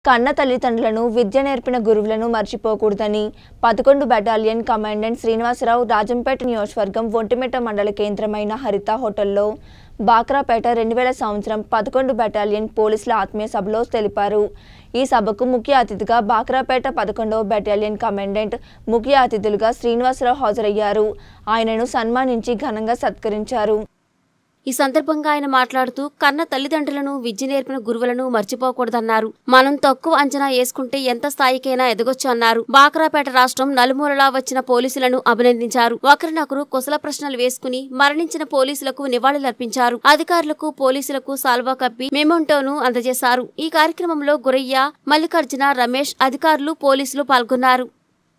కన్న తల్లిదండ్రులను విద్య నేర్పిన గురువులను మర్చిపోకూడదని పదకొండు బెటాలియన్ కమాండెంట్ శ్రీనివాసరావు రాజంపేట నియోజకవర్గం ఒంటిమిట్ట మండల కేంద్రమైన హరిత హోటల్లో బాక్రాపేట రెండు వేల సంవత్సరం పదకొండు బెటాలియన్ పోలీసుల ఆత్మీయ సభలో తెలిపారు ఈ సభకు ముఖ్య అతిథిగా బాక్రాపేట పదకొండవ బెటాలియన్ కమాండెంట్ ముఖ్య అతిథులుగా శ్రీనివాసరావు హాజరయ్యారు ఆయనను సన్మానించి ఘనంగా సత్కరించారు ఈ సందర్భంగా ఆయన మాట్లాడుతూ కన్న తల్లిదండ్రులను విద్య నేర్పిన గురువులను మర్చిపోకూడదన్నారు మనం తక్కువ అంచనా వేసుకుంటే ఎంత స్థాయికైనా ఎదగొచ్చు అన్నారు బాక్రాపేట రాష్ట్రం నలుమూలలా వచ్చిన పోలీసులను అభినందించారు ఒకరినొకరు కుశల ప్రశ్నలు వేసుకుని మరణించిన పోలీసులకు నివాళులర్పించారు అధికారులకు పోలీసులకు సాల్వా కప్పి మెమోంటోను అందజేశారు ఈ కార్యక్రమంలో గురయ్య మల్లికార్జున రమేష్ అధికారులు పోలీసులు పాల్గొన్నారు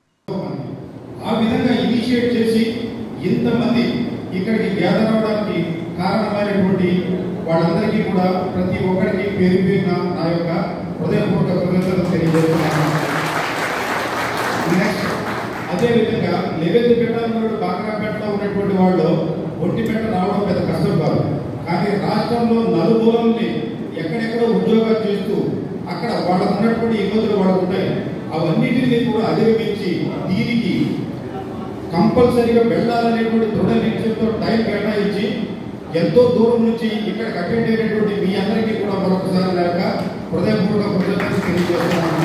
ఆ విధంగా ఇనిషియేట్ చేసి ఇంతమంది ఇక్కడికి గ్యాదర్ అవడానికి కారణమైనటువంటి వాళ్ళందరికీ కూడా ప్రతి ఒక్కరికి పేరు పేరున నా యొక్క హృదయపూర్వక కృతజ్ఞతలు తెలియజేస్తున్నాను నెక్స్ట్ అదేవిధంగా లెవెన్త్ పెట్టాలన్నాడు బాగ్రాపేటలో ఉన్నటువంటి వాళ్ళు ఒంటిపేట రావడం పెద్ద కష్టం కాదు కానీ రాష్ట్రంలో నలుమూలల్ని ఎక్కడెక్కడో ఉద్యోగాలు చేస్తూ అక్కడ వాళ్ళకు ఉన్నటువంటి ఇబ్బందులు వాళ్ళకు ఉంటాయి అవన్నిటిని కూడా అధిగమించి దీనికి కంపల్సరీగా వెళ్ళాలనేటువంటి దృఢ నిశ్చయంతో టైం కేటాయించి ఎంతో దూరం నుంచి ఇక్కడ అటెండ్ అయినటువంటి మీ అందరికీ కూడా మరొకసారి లేక హృదయపూర్వక కృతజ్ఞతలు తెలియజేస్తున్నాను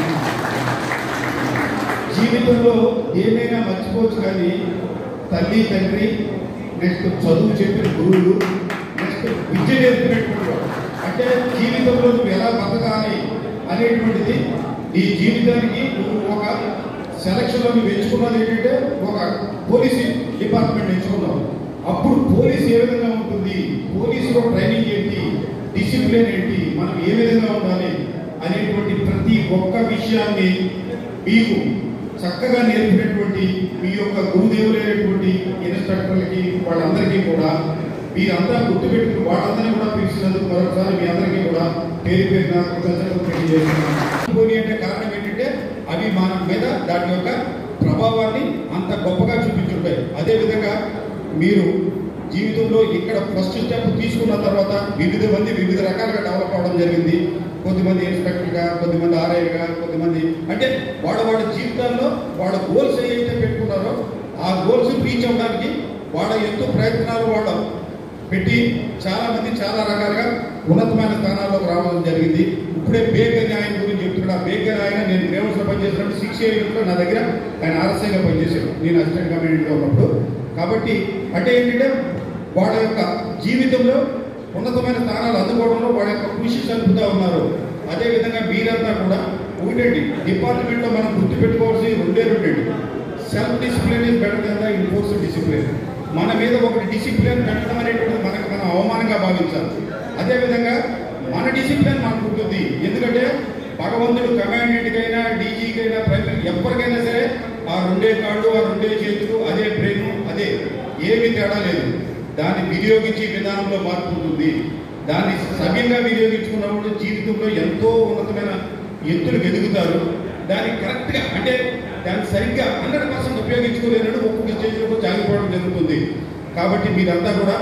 జీవితంలో ఏమైనా మర్చిపోవచ్చు కానీ తల్లి తండ్రి నెక్స్ట్ చదువు చెప్పిన గురువులు నెక్స్ట్ విద్య నేర్పినటువంటి వాడు. అంటే జీవితంలో నువ్వు ఎలా బతకాలి అనేటువంటిది నీ జీవితానికి నువ్వు ఒక సెలక్షన్లో నువ్వు ఎంచుకున్నది ఏంటంటే ఒక పోలీస్ డిపార్ట్మెంట్ ఎంచుకున్నావు అప్పుడు పోలీస్ ఏ విధంగా ఉంటుంది పోలీసులో ట్రైనింగ్ ఏంటి డిసిప్లిన్ ఏంటి మనం ఏ విధంగా ఉండాలి అనేటువంటి ప్రతి ఒక్క విషయాన్ని మీకు చక్కగా నేర్పినటువంటి మీ యొక్క గురుదేవులైనటువంటి ఇన్స్ట్రక్టర్లకి వాళ్ళందరికీ కూడా మీరంతా గుర్తుపెట్టుకుని వాళ్ళందరినీ కూడా పిలిచినందుకు మరొకసారి మీ అందరికీ కూడా పేరు పేరున కృతజ్ఞతలు తెలియజేస్తున్నాను పోనీ అంటే కారణం ఏంటంటే అవి మన మీద దాని యొక్క ప్రభావాన్ని అంత గొప్పగా చూపించుంటాయి అదేవిధంగా మీరు జీవితంలో ఇక్కడ ఫస్ట్ స్టెప్ తీసుకున్న తర్వాత వివిధ మంది వివిధ రకాలుగా డెవలప్ అవడం జరిగింది కొద్దిమంది ఇన్స్పెక్టర్గా కొద్దిమంది ఆర్ఐగా కొద్దిమంది అంటే వాళ్ళ వాళ్ళ జీవితాల్లో వాళ్ళ గోల్స్ ఏవైతే పెట్టుకున్నారో ఆ గోల్స్ రీచ్ అవ్వడానికి వాళ్ళ ఎంతో ప్రయత్నాలు వాళ్ళ పెట్టి చాలా మంది చాలా రకాలుగా ఉన్నతమైన స్థానాల్లోకి రావడం జరిగింది ఇప్పుడే బేకర్ ఆయన గురించి చెప్తున్నాడు ఆ బేకర్ ఆయన నేను గ్రేవల్స్లో పనిచేసినప్పుడు సిక్స్ ఇయర్స్లో నా దగ్గర ఆయన ఆర్ఎస్ఐగా పనిచేశాడు నేను అసిస్టెంట్ కమాండెంట్గా ఉన్నప్పుడు కాబట్టి అంటే ఏంటంటే వాళ్ళ యొక్క జీవితంలో ఉన్నతమైన స్థానాలు అందుకోవడంలో వాళ్ళ యొక్క కృషి సలుపుతూ ఉన్నారు అదేవిధంగా మీరంతా కూడా ఒకటండి డిపార్ట్మెంట్లో మనం గుర్తుపెట్టుకోవాల్సి రెండే రెండండి self discipline is better than the enforce discipline మన మీద ఒకటి డిసిప్లిన్ పెట్టడం అనేటువంటిది మనకు మనం అవమానంగా భావించాలి అదేవిధంగా మన డిసిప్లిన్ మనకు ఉంటుంది ఎందుకంటే భగవంతుడు కమాండెంట్కైనా డీజీకైనా ప్రైమరీ ఎవరికైనా సరే ఆ రెండే కాళ్ళు ఆ రెండే చేతులు అదే బ్రెయిన్ అదే ఏమీ తేడా లేదు దాన్ని వినియోగించే విధానంలో మార్పు ఉంటుంది దాన్ని సవ్యంగా వినియోగించుకున్నప్పుడు జీవితంలో ఎంతో ఉన్నతమైన ఎత్తులకు ఎదుగుతారు దాన్ని కరెక్ట్గా అంటే దాన్ని సరిగ్గా హండ్రెడ్ పర్సెంట్ ఉపయోగించుకోలేనట్టు ఒక్కొక్క స్టేజ్లో జాగిపోవడం జరుగుతుంది కాబట్టి మీరంతా కూడా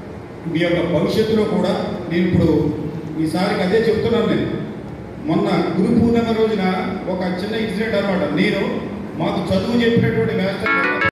మీ యొక్క భవిష్యత్తులో కూడా నేను ఇప్పుడు ఈసారికి అదే చెప్తున్నాను నేను మొన్న గురు పూర్ణిమ రోజున ఒక చిన్న ఇన్సిడెంట్ అనమాట నేను మాకు చదువు చెప్పినటువంటి మాస్టర్